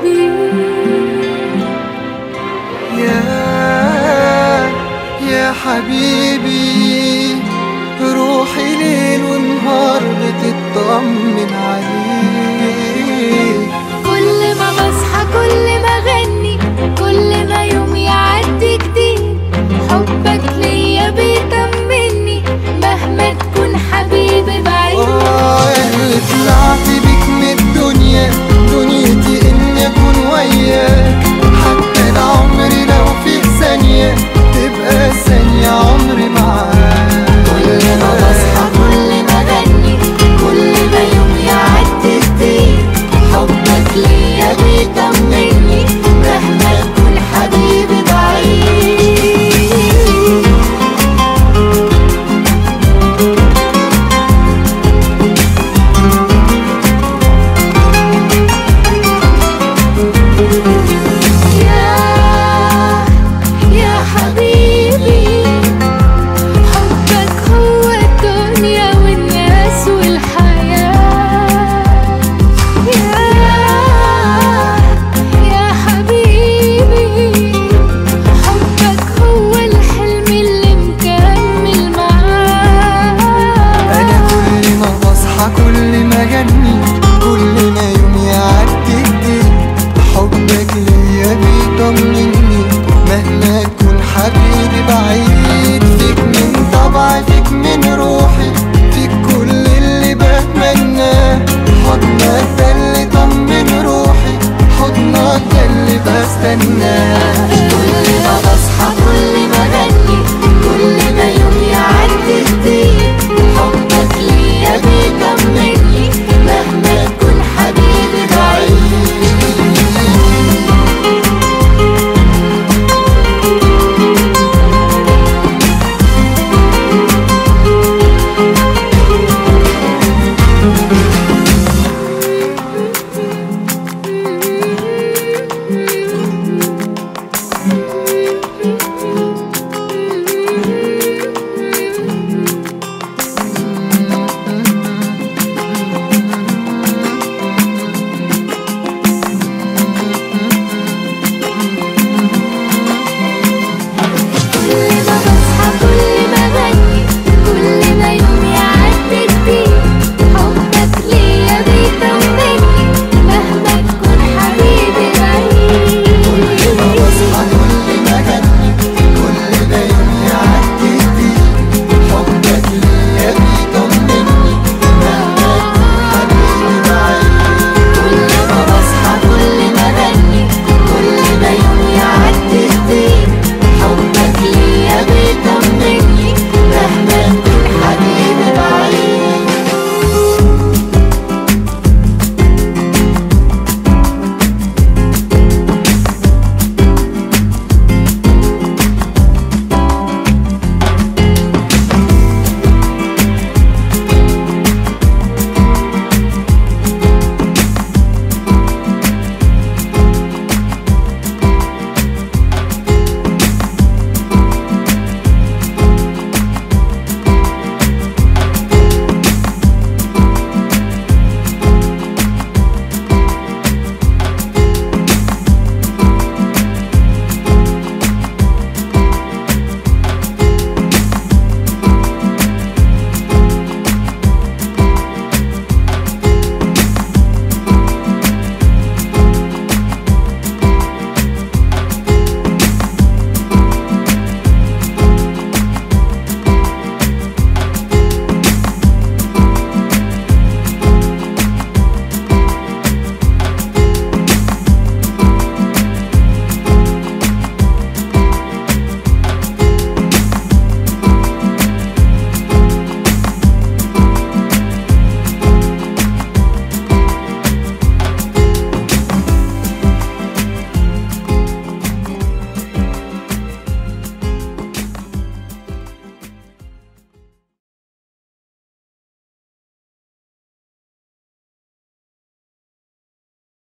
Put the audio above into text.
حبيبي يا يا حبيبي روحي ليل ونهار بتطمن عليك كل ما بصحى كل ما اغني كل ما يوم يعدي جديد حبك ليا بيطمني مهما تكون حبيبي بعيد آه يا اللي طلعت بيك من الدنيا دنيتي إني أكون وياك حتى العمر لو في ثانية تبقى ثانية عمري معاك كل ما بصحى كل ما اغني كل ما يوم يعدي جديد حبك ليا بيطمني مهما تكون حبيبي بعيد يا يا حبيبي حبك هو الدنيا والناس والحياة يا يا حبيبي حبك هو الحلم اللي مكمل معاك أنا كل ما بصحى كل ما أغني كل ما يوم يعدي جديد حبك ليا بيطمني مهما تكون حبيبي بعيد فيك من طبعي فيك من روحي فيك كل اللي بتمناه حضنك ده اللي طمن روحي حضنك ده اللي بستناه